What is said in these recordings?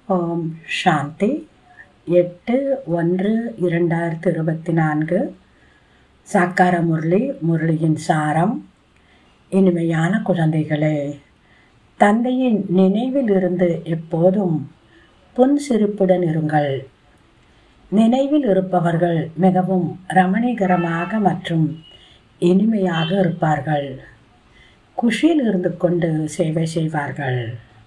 ஓம் சாந்தி எட்டு ஒன்று இரண்டாயிரத்து இருபத்தி நான்கு சாக்கார முரளி முரளியின் சாரம் இனிமையான குழந்தைகளே தந்தையின் நினைவில் இருந்து எப்போதும் புன்சிரிப்புடன் இருங்கள் நினைவில் இருப்பவர்கள் மிகவும் ரமணீகரமாக மற்றும் இனிமையாக இருப்பார்கள் குஷியில் இருந்து கொண்டு சேவை செய்வார்கள்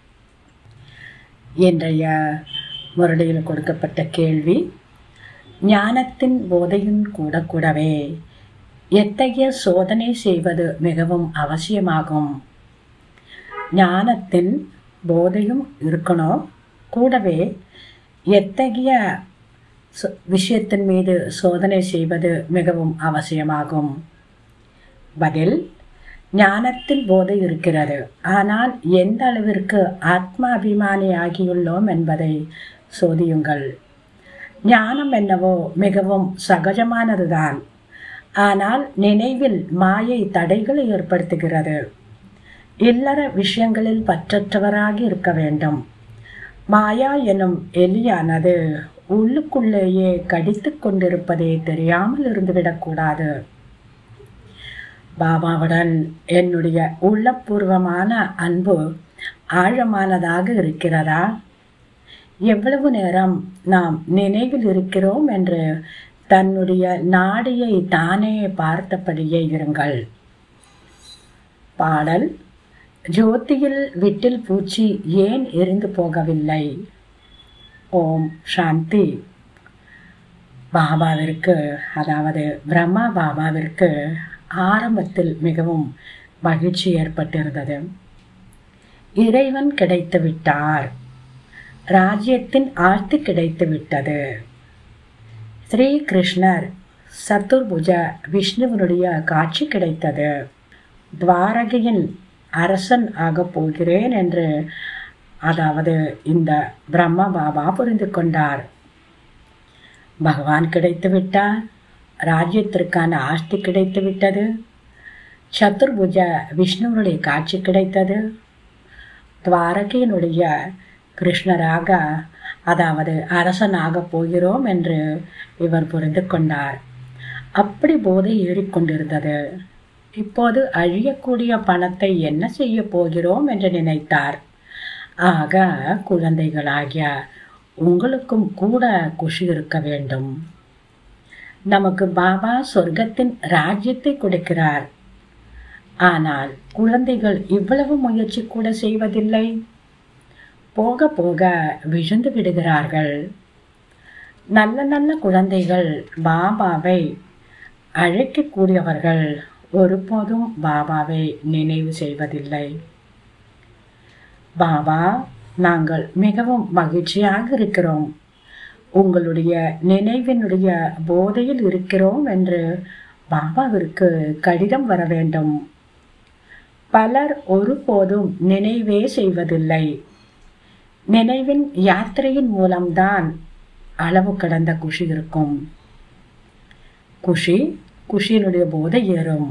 இன்றைய முரளியில் கொடுக்கப்பட்ட கேள்வி ஞானத்தின் போதையும் கூட கூடவே எத்தகைய சோதனை செய்வது மிகவும் அவசியமாகும் ஞானத்தின் போதையும் இருக்கணும் கூடவே எத்தகைய விஷயத்தின் மீது சோதனை செய்வது மிகவும் அவசியமாகும் பதில் ஞானத்தில் போதை இருக்கிறது ஆனால் எந்த அளவிற்கு ஆத்மா அபிமானி ஆகியுள்ளோம் என்பதை சோதியுங்கள் ஞானம் என்னவோ மிகவும் சகஜமானதுதான் ஆனால் நினைவில் மாயை தடைகளை ஏற்படுத்துகிறது இல்லற விஷயங்களில் பற்றற்றவராக இருக்க வேண்டும் மாயா எனும் எலியானது உள்ளுக்குள்ளேயே கடித்து கொண்டிருப்பதே தெரியாமல் இருந்துவிடக்கூடாது பாபாவுடன் என்னுடைய உள்ளபூர்வமான அன்பு ஆழமானதாக இருக்கிறதா எவ்வளவு நேரம் நாம் நினைவில் இருக்கிறோம் என்று தன்னுடைய நாடியை தானே பார்த்தபடியே இருங்கள் பாடல் ஜோதியில் விட்டில் பூச்சி ஏன் எரிந்து போகவில்லை ஓம் சாந்தி பாபாவிற்கு அதாவது பிரம்மா பாபாவிற்கு ஆரம்பத்தில் மிகவும் மகிழ்ச்சி ஏற்பட்டிருந்தது இறைவன் கிடைத்து விட்டார் ராஜ்யத்தின் ஆர்த்தி கிடைத்து விட்டது ஸ்ரீ கிருஷ்ணர் சத்துர்புஜ விஷ்ணுவனுடைய காட்சி கிடைத்தது துவாரகையின் அரசன் ஆக போகிறேன் என்று அதாவது இந்த பிரம்ம பாபா புரிந்து கொண்டார் பகவான் கிடைத்து விட்டார் ராஜ்யத்திற்கான ஆஸ்தி கிடைத்து விட்டது சத்துர்புஜ விஷ்ணுவனுடைய காட்சி கிடைத்தது துவாரகையினுடைய கிருஷ்ணராக அதாவது அரசனாக போகிறோம் என்று இவர் புரிந்து கொண்டார் அப்படி போதை ஏறிக்கொண்டிருந்தது இப்போது அழியக்கூடிய பணத்தை என்ன செய்ய போகிறோம் என்று நினைத்தார் ஆக குழந்தைகளாகிய உங்களுக்கும் கூட குஷி இருக்க வேண்டும் நமக்கு பாபா சொர்க்கத்தின் ராஜ்யத்தை கொடுக்கிறார் ஆனால் குழந்தைகள் இவ்வளவு முயற்சி கூட செய்வதில்லை போக போக விழுந்து விடுகிறார்கள் நல்ல நல்ல குழந்தைகள் பாபாவை அழைக்கக்கூடியவர்கள் ஒருபோதும் பாபாவை நினைவு செய்வதில்லை பாபா நாங்கள் மிகவும் மகிழ்ச்சியாக இருக்கிறோம் உங்களுடைய நினைவினுடைய போதையில் இருக்கிறோம் என்று பாபாவிற்கு கடிதம் வர வேண்டும் பலர் ஒருபோதும் நினைவே செய்வதில்லை நினைவின் யாத்திரையின் மூலம்தான் அளவு கடந்த குஷி இருக்கும் குஷி குஷியினுடைய போதை ஏறும்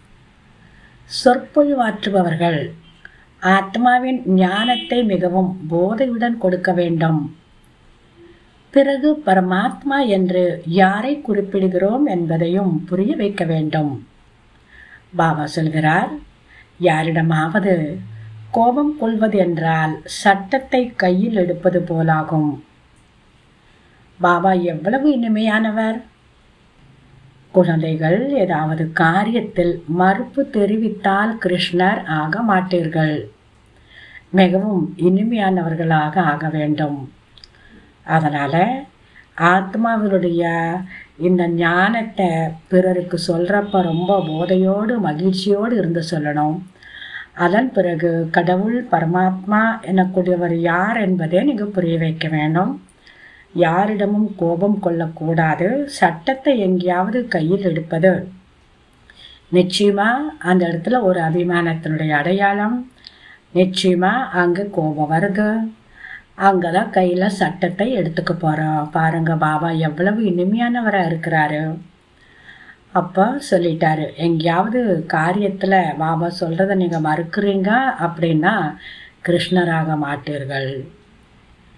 சொற்பொழிவாற்றுபவர்கள் ஆத்மாவின் ஞானத்தை மிகவும் போதையுடன் கொடுக்க வேண்டும் பிறகு பரமாத்மா என்று யாரை குறிப்பிடுகிறோம் என்பதையும் புரிய வைக்க வேண்டும் பாபா சொல்கிறார் யாரிடமாவது கோபம் கொள்வது என்றால் சட்டத்தை கையில் எடுப்பது போலாகும் பாபா எவ்வளவு இனிமையானவர் குழந்தைகள் ஏதாவது காரியத்தில் மறுப்பு தெரிவித்தால் கிருஷ்ணர் ஆக மாட்டீர்கள் மிகவும் இனிமையானவர்களாக ஆக வேண்டும் அதனால் ஆத்மாவினுடைய இந்த ஞானத்தை பிறருக்கு சொல்கிறப்ப ரொம்ப போதையோடு மகிழ்ச்சியோடு இருந்து சொல்லணும் அதன் பிறகு கடவுள் பரமாத்மா எனக்கூடியவர் யார் என்பதை நீங்கள் புரிய வைக்க வேண்டும் யாரிடமும் கோபம் கொள்ளக்கூடாது சட்டத்தை எங்கேயாவது கையில் எடுப்பது நிச்சயமா அந்த இடத்துல ஒரு அபிமானத்தினுடைய அடையாளம் நிச்சயமா அங்கே கோபம் வருது அங்கே தான் கையில் சட்டத்தை எடுத்துக்க போகிறோம் பாருங்க பாபா எவ்வளவு இனிமையானவராக இருக்கிறாரு அப்போ சொல்லிட்டாரு எங்கேயாவது காரியத்தில் பாபா சொல்கிறத நீங்கள் மறுக்கிறீங்க அப்படின்னா கிருஷ்ணராக மாட்டீர்கள்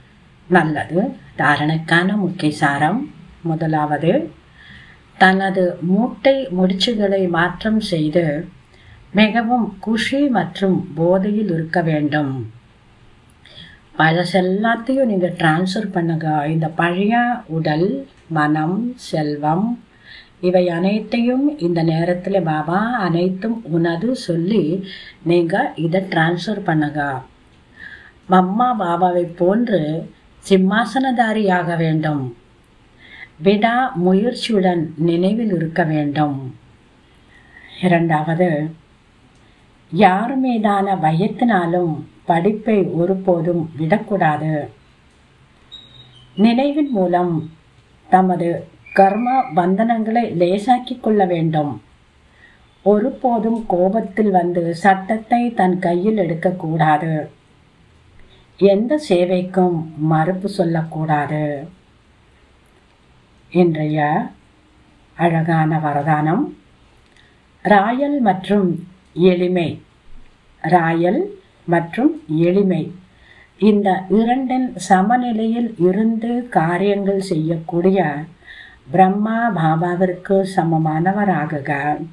நல்லது தாரணைக்கான முக்கிய சாரம் முதலாவது தனது மூட்டை முடிச்சுகளை மாற்றம் செய்து மிகவும் குஷி மற்றும் போதையில் இருக்க வேண்டும் பழசெல்லாத்தையும் நீங்கள் டிரான்ஸ்ஃபர் பண்ணுங்க இந்த பழைய உடல் மனம் செல்வம் இவை அனைத்தையும் இந்த நேரத்தில் பாபா அனைத்தும் உனது சொல்லி நீங்கள் இதை டிரான்ஸ்ஃபர் பண்ணுங்க மம்மா பாபாவை போன்று சிம்மாசனதாரியாக வேண்டும் விடா முயற்சியுடன் நினைவில் இருக்க வேண்டும் இரண்டாவது யார் மீதான பயத்தினாலும் படிப்பை ஒருபோதும் விடக்கூடாது நினைவின் மூலம் தமது கர்ம பந்தனங்களை லேசாக்கிக் கொள்ள வேண்டும் ஒருபோதும் கோபத்தில் வந்து சட்டத்தை தன் கையில் எடுக்கக்கூடாது எந்த சேவைக்கும் மறுப்பு சொல்லக்கூடாது இன்றைய அழகான வரதானம் ராயல் மற்றும் எளிமை ராயல் மற்றும் எளிமை இந்த இரண்டின் சமநிலையில் இருந்து காரியங்கள் செய்யக்கூடிய பிரம்மா பாபாவிற்கு சமமானவராகுக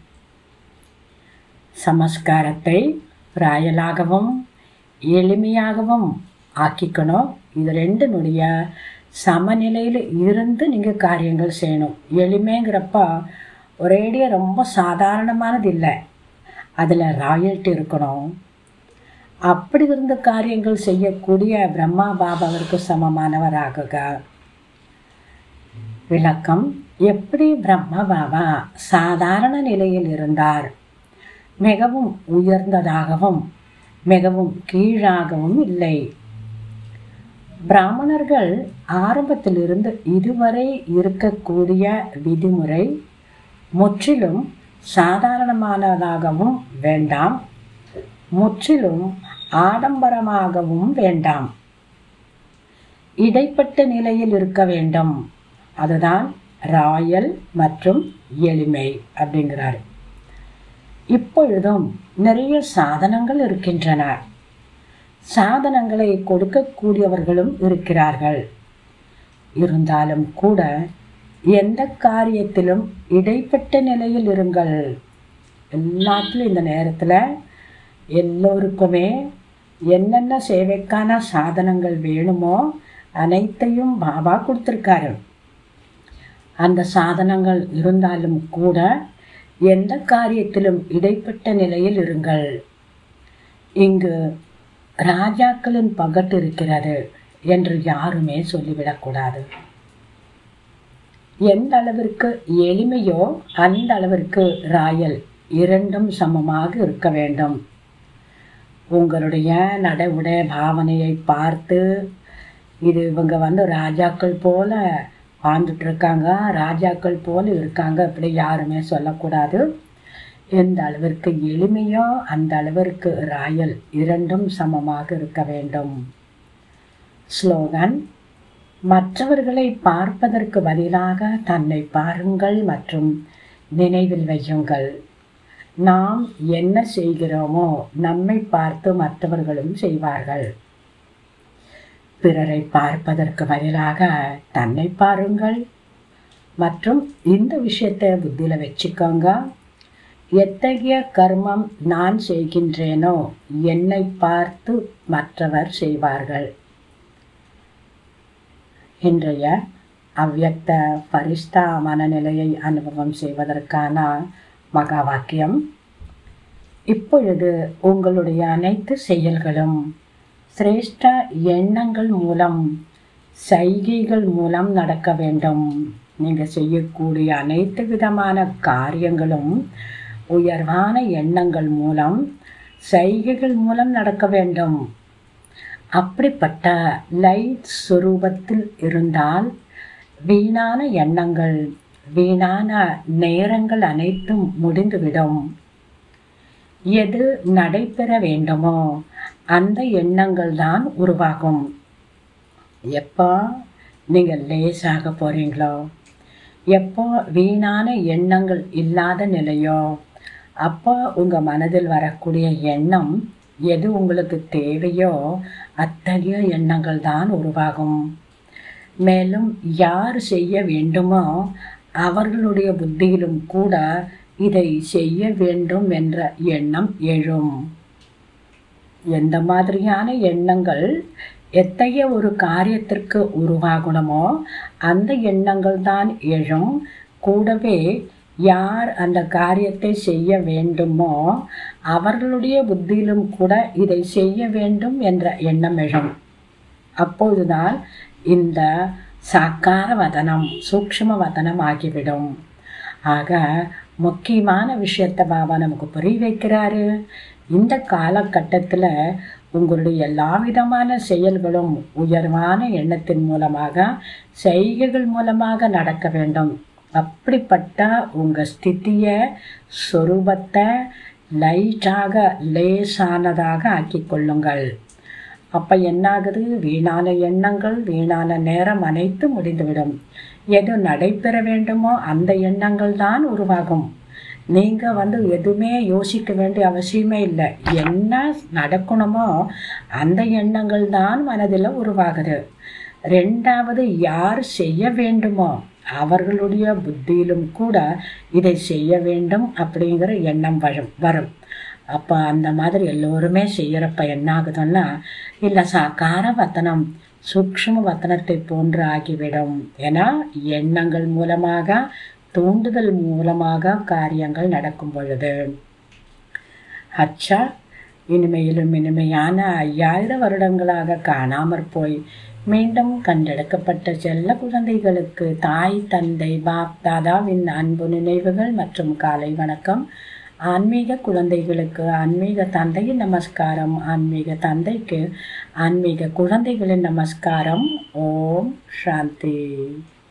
சமஸ்காரத்தை ராயலாகவும் எளிமையாகவும் ஆக்கிக்கணும் இது ரெண்டினுடைய சமநிலையில் இருந்து நீங்கள் காரியங்கள் செய்யணும் எளிமைங்கிறப்ப ஒரேடியாக ரொம்ப சாதாரணமானது இல்லை அதில் ராயல்ட்டி இருக்கணும் அப்படி இருந்த காரியங்கள் செய்யக்கூடிய பிரம்மா பாபாவிற்கு சமமானவராகுக விளக்கம் எப்படி பிரம்ம பாபா சாதாரண நிலையில் இருந்தார் மிகவும் உயர்ந்ததாகவும் மிகவும் கீழாகவும் இல்லை பிராமணர்கள் ஆரம்பத்திலிருந்து இதுவரை இருக்கக்கூடிய விதிமுறை முற்றிலும் சாதாரணமானதாகவும் வேண்டாம் முற்றிலும் ஆடம்பரமாகவும் வேண்டாம் இடைப்பட்ட நிலையில் இருக்க வேண்டும் அதுதான் ராயல் மற்றும் எளிமை அப்படிங்கிறார் இப்பொழுதும் நிறைய சாதனங்கள் இருக்கின்றன சாதனங்களை கொடுக்கக்கூடியவர்களும் இருக்கிறார்கள் இருந்தாலும் கூட எந்த காரியத்திலும் இடைப்பட்ட நிலையில் இருங்கள் எல்லாத்திலும் இந்த நேரத்தில் எல்லோருக்குமே என்னென்ன சேவைக்கான சாதனங்கள் வேணுமோ அனைத்தையும் பாபா கொடுத்துருக்காரு அந்த சாதனங்கள் இருந்தாலும் கூட எந்த காரியத்திலும் இடைப்பட்ட நிலையில் இருங்கள் இங்கு ராஜாக்களின் பகட்டு இருக்கிறது என்று யாருமே சொல்லிவிடக்கூடாது எந்த அளவிற்கு எளிமையோ அந்த அளவிற்கு ராயல் இரண்டும் சமமாக இருக்க வேண்டும் உங்களுடைய நட உடை பாவனையை பார்த்து இது இவங்க வந்து ராஜாக்கள் போல வாழ்ந்துட்டு இருக்காங்க ராஜாக்கள் போல இருக்காங்க அப்படி யாருமே சொல்லக்கூடாது எந்த அளவிற்கு எளிமையோ அந்த அளவிற்கு ராயல் இரண்டும் சமமாக இருக்க வேண்டும் ஸ்லோகன் மற்றவர்களை பார்ப்பதற்கு பதிலாக தன்னை பாருங்கள் மற்றும் நினைவில் வையுங்கள் நாம் என்ன செய்கிறோமோ நம்மை பார்த்து மற்றவர்களும் செய்வார்கள் பிறரை பார்ப்பதற்கு பதிலாக தன்னை பாருங்கள் மற்றும் இந்த விஷயத்தை புத்தியில் வச்சுக்கோங்க எத்தகைய கர்மம் நான் செய்கின்றேனோ என்னை பார்த்து மற்றவர் செய்வார்கள் இன்றைய அவ்யக்த பரிஷ்டா மனநிலையை அனுபவம் செய்வதற்கான மகா வாக்கியம் இப்பொழுது உங்களுடைய அனைத்து செயல்களும் சிரேஷ்ட எண்ணங்கள் மூலம் சைகைகள் மூலம் நடக்க வேண்டும் நீங்கள் செய்யக்கூடிய அனைத்து விதமான காரியங்களும் உயர்வான எண்ணங்கள் மூலம் சைகைகள் மூலம் நடக்க வேண்டும் அப்படிப்பட்ட லைட் சுரூபத்தில் இருந்தால் வீணான எண்ணங்கள் வீணான நேரங்கள் அனைத்தும் முடிந்துவிடும் எது நடைபெற வேண்டுமோ அந்த எண்ணங்கள் தான் உருவாகும் எப்போ நீங்கள் லேசாக போகிறீங்களோ எப்போ வீணான எண்ணங்கள் இல்லாத நிலையோ அப்போ உங்கள் மனதில் வரக்கூடிய எண்ணம் எது உங்களுக்கு தேவையோ அத்தகைய எண்ணங்கள் தான் உருவாகும் மேலும் யார் செய்ய வேண்டுமோ அவர்களுடைய புத்தியிலும் கூட இதை செய்ய வேண்டும் என்ற எண்ணம் எழும் எந்த மாதிரியான எண்ணங்கள் எத்தகைய ஒரு காரியத்திற்கு உருவாகணுமோ அந்த எண்ணங்கள் தான் எழும் கூடவே யார் அந்த காரியத்தை செய்ய வேண்டுமோ அவர்களுடைய புத்தியிலும் கூட இதை செய்ய வேண்டும் என்ற எண்ணம் எழும் அப்போதுதான் இந்த சாக்கார வதனம் சூக்ஷ்ம வதனம் ஆகிவிடும் ஆக முக்கியமான விஷயத்தை பாபா நமக்கு புரிய வைக்கிறாரு இந்த காலகட்டத்தில் உங்களுடைய எல்லா விதமான செயல்களும் உயர்வான எண்ணத்தின் மூலமாக செய்கைகள் மூலமாக நடக்க வேண்டும் அப்படிப்பட்ட உங்கள் ஸ்திதியை சொரூபத்தை லைட்டாக லேசானதாக ஆக்கிக் கொள்ளுங்கள் அப்போ என்னாகுது வீணான எண்ணங்கள் வீணான நேரம் அனைத்து முடிந்துவிடும் எது நடைபெற வேண்டுமோ அந்த எண்ணங்கள் தான் உருவாகும் நீங்கள் வந்து எதுவுமே யோசிக்க வேண்டிய அவசியமே இல்லை என்ன நடக்கணுமோ அந்த எண்ணங்கள் தான் மனதில் உருவாகுது ரெண்டாவது யார் செய்ய வேண்டுமோ அவர்களுடைய புத்தியிலும் கூட இதை செய்ய வேண்டும் அப்படிங்கிற எண்ணம் வரும் வரும் அப்போ அந்த மாதிரி எல்லோருமே செய்கிறப்ப என்ன ஆகுதுன்னா இல்லை சாக்கார வத்தனம் சூக்ஷ்ம வத்தனத்தை போன்று ஆகிவிடும் ஏன்னா எண்ணங்கள் மூலமாக தூண்டுதல் மூலமாக காரியங்கள் நடக்கும் பொழுது அச்சா இனிமையிலும் இனிமையான ஐயாயிரம் வருடங்களாக காணாமற் போய் மீண்டும் கண்டெடுக்கப்பட்ட செல்ல குழந்தைகளுக்கு தாய் தந்தை பாப் தாதாவின் அன்பு நினைவுகள் மற்றும் காலை வணக்கம் ஆன்மீக குழந்தைகளுக்கு ஆன்மீக தந்தையின் நமஸ்காரம் ஆன்மீக தந்தைக்கு ஆன்மீக குழந்தைகளின் நமஸ்காரம் ஓம் சாந்தி